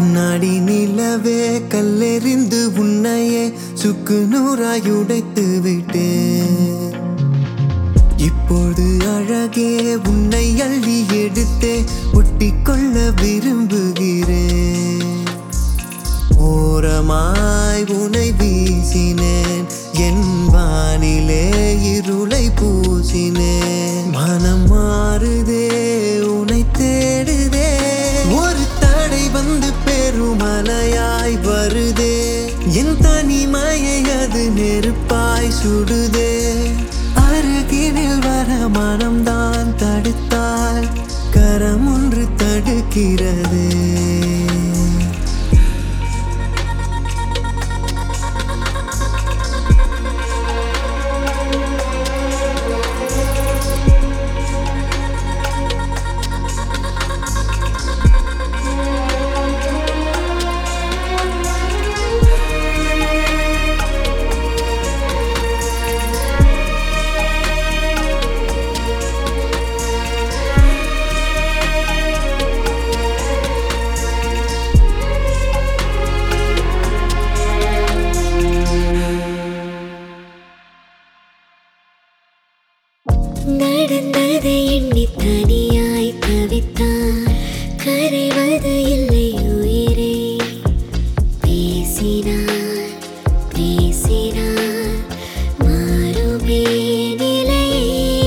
கண்ணாடி நிலவே கல்லெறிந்து உன்னையே சுக்கு நூறாய் உடைத்து விட்டேன் இப்போது அழகே உன்னை அள்ளி எடுத்தே ஒட்டிக்கொள்ள விரும்புகிறேன் ஓரமாய் உனை வீசினேன் என் வானிலே இருளை பூசினேன் மனம் மாறுதே உனை தேடுதே ஒரு தடை வந்து பெருமலையாய் வருதே என் தனிமையை அது நெருப்பாய் சுடுதே அருகினில் வர மனம்தான் தடுத்தால் கரம் ஒன்று தடுக்கிறதே நடந்ததை எண்ணி தனியாய் தவித்தான் கரைவது இல்லை உயிரே பேசினார் பேசினார் மாறுமே நிலையே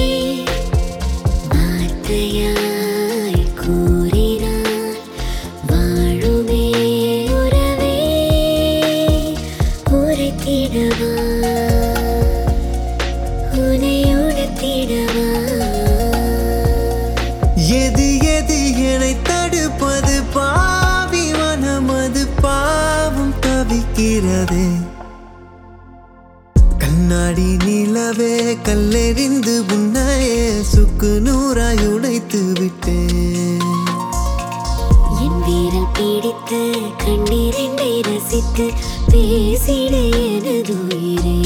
வார்த்தையாய் கூறினார் வாழுமே உறவே உரைத்திடவா உன்னை உணர்த்திடவா எது எது என்னை தடுப்பது பாவி மனமது பாவம் தவிக்கிறதே கண்ணாடி நிலவே கல்லெறிந்து உன்னையே சுக்கு நூறாய் உடைத்து விட்டேன் என் வீரல் பிடித்து கண்ணீரெண்டை ரசித்து பேசிட எனது உயிரே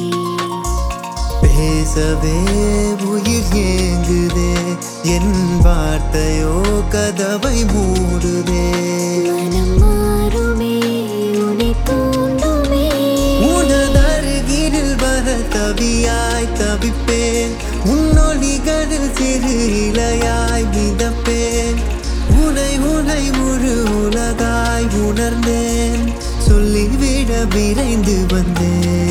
பேசவே உயிர் ஏங்குதே என் வார்த்தையோ கதவை மூடுதே மனம் மாறுமே உன்னை தூண்டுமே உனதருகிரில் வர தவியாய் தவிப்பேன் உன்னொலிகளில் சிறு இலையாய் மிதப்பேன் உனை உனை முழு உலகாய் உணர்ந்தேன் சொல்லிவிட விரைந்து வந்தேன்